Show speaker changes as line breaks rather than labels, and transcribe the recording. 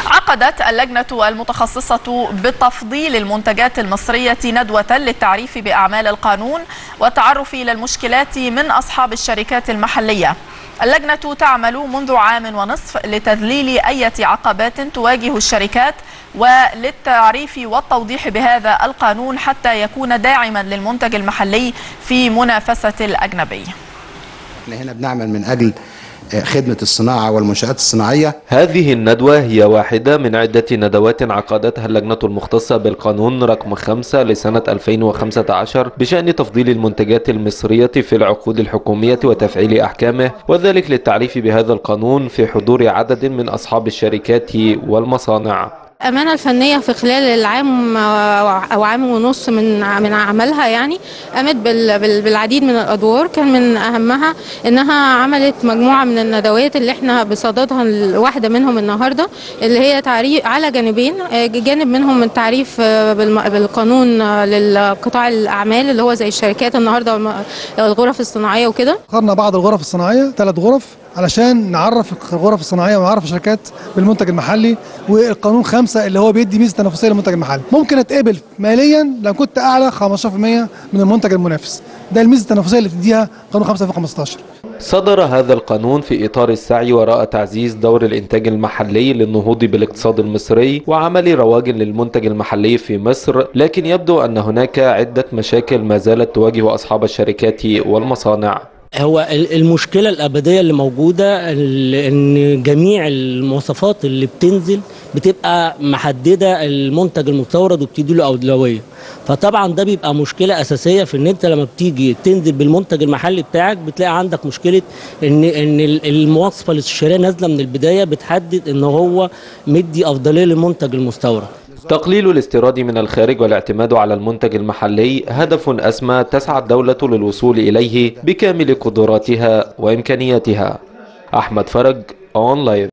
عقدت اللجنة المتخصصة بتفضيل المنتجات المصرية ندوة للتعريف بأعمال القانون والتعرف إلى المشكلات من أصحاب الشركات المحلية اللجنة تعمل منذ عام ونصف لتذليل أي عقبات تواجه الشركات وللتعريف والتوضيح بهذا القانون حتى يكون داعما للمنتج المحلي في منافسة الأجنبي
احنا هنا بنعمل من أجل خدمة الصناعة والمنشآت الصناعية
هذه الندوة هي واحدة من عدة ندوات عقدتها اللجنة المختصة بالقانون رقم 5 لسنة 2015 بشأن تفضيل المنتجات المصرية في العقود الحكومية وتفعيل أحكامه وذلك للتعريف بهذا القانون في حضور عدد من أصحاب الشركات والمصانع
الأمانة الفنية في خلال العام أو عام ونص من من عملها يعني قامت بالعديد من الأدوار كان من أهمها إنها عملت مجموعة من الندوات اللي إحنا بصددها واحدة منهم النهاردة اللي هي تعريف على جانبين جانب منهم التعريف بالقانون للقطاع الأعمال اللي هو زي الشركات النهاردة الغرف الصناعية وكده
اخترنا بعض الغرف الصناعية ثلاث غرف علشان نعرف الغرف الصناعيه ونعرف الشركات بالمنتج المحلي والقانون خمسة اللي هو بيدي ميزه تنافسيه للمنتج المحلي ممكن اتقبل ماليا لو كنت اعلى 15% من المنتج المنافس ده الميزه التنافسيه اللي بتديها قانون 5 2015
صدر هذا القانون في إطار السعي وراء تعزيز دور الإنتاج المحلي للنهوض بالاقتصاد المصري وعمل رواج للمنتج المحلي في مصر لكن يبدو أن هناك عدة مشاكل ما زالت تواجه أصحاب الشركات والمصانع
هو المشكله الابديه اللي موجوده ان جميع المواصفات اللي بتنزل بتبقى محدده المنتج المستورد وبتدي له اولويه فطبعا ده بيبقى مشكله اساسيه في ان انت لما بتيجي تنزل بالمنتج المحلي بتاعك بتلاقي عندك مشكله ان ان المواصفه الاستشاريه نازله من البدايه بتحدد ان هو مدي افضليه للمنتج المستورد
تقليل الاستيراد من الخارج والاعتماد على المنتج المحلي هدف أسمى تسعى الدولة للوصول إليه بكامل قدراتها وإمكانياتها أحمد فرج أونلاين